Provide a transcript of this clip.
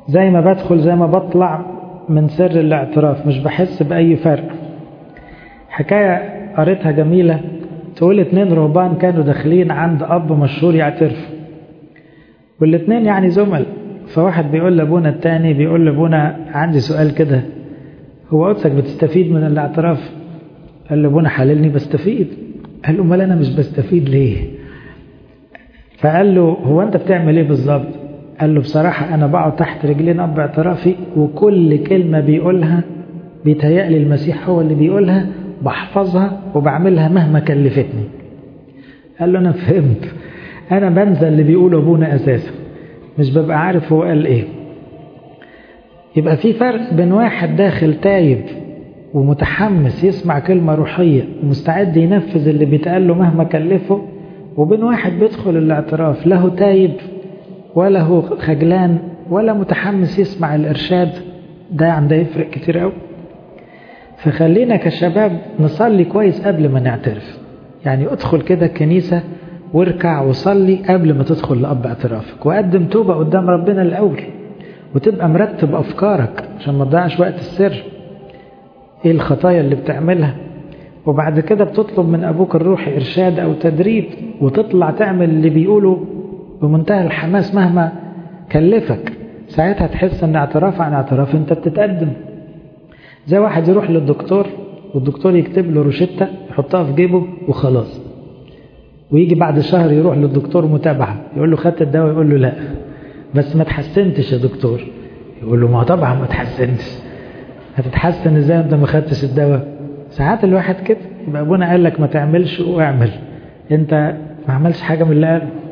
زي ما بدخل زي ما بطلع من سر الاعتراف مش بحس بأي فرق حكاية قريتها جميلة تقول اتنين رهبان كانوا داخلين عند أب مشهور يعترف والاتنين يعني زمل فواحد بيقول لابونا التاني بيقول لابونا عندي سؤال كده هو قدسك بتستفيد من الاعتراف قال لابونا حللني بستفيد قال له امال انا مش بستفيد ليه فقال له هو انت بتعمل ايه بالظبط قال له بصراحة انا بقعد تحت رجلين اب اعترافي وكل كلمة بيقولها بيتهيألي المسيح هو اللي بيقولها بحفظها وبعملها مهما كلفتني قال له انا فهمت انا بنزل اللي بيقوله ابونا اساسا مش ببقى عارف هو قال ايه يبقى في فرق بين واحد داخل تايب ومتحمس يسمع كلمة روحية ومستعد ينفذ اللي بيتقال له مهما كلفه وبين واحد بيدخل الاعتراف له تايب ولا هو خجلان ولا متحمس يسمع الإرشاد ده عنده يفرق كتير قوي فخلينا كشباب نصلي كويس قبل ما نعترف يعني ادخل كده الكنيسة واركع وصلي قبل ما تدخل لأب اعترافك وقدم توبة قدام ربنا الأول وتبقى مرتب أفكارك عشان ما تضيعش وقت السر ايه الخطايا اللي بتعملها وبعد كده بتطلب من أبوك الروحي إرشاد أو تدريب وتطلع تعمل اللي بيقوله بمنتهى الحماس مهما كلفك ساعتها تحس ان اعتراف عن اعتراف انت بتتقدم زي واحد يروح للدكتور والدكتور يكتب له روشتة يحطها في جيبه وخلاص ويجي بعد شهر يروح للدكتور متابعة يقول له خدت الدواء يقول له لا بس ما تحسنتش يا دكتور يقول له ما طبعا ما تحسنتش هتتحسن ازاي انت ما خدتش الدواء ساعات الواحد كده يبقى ابونا قال لك ما تعملش واعمل انت ما عملش حاجة من اللي قاله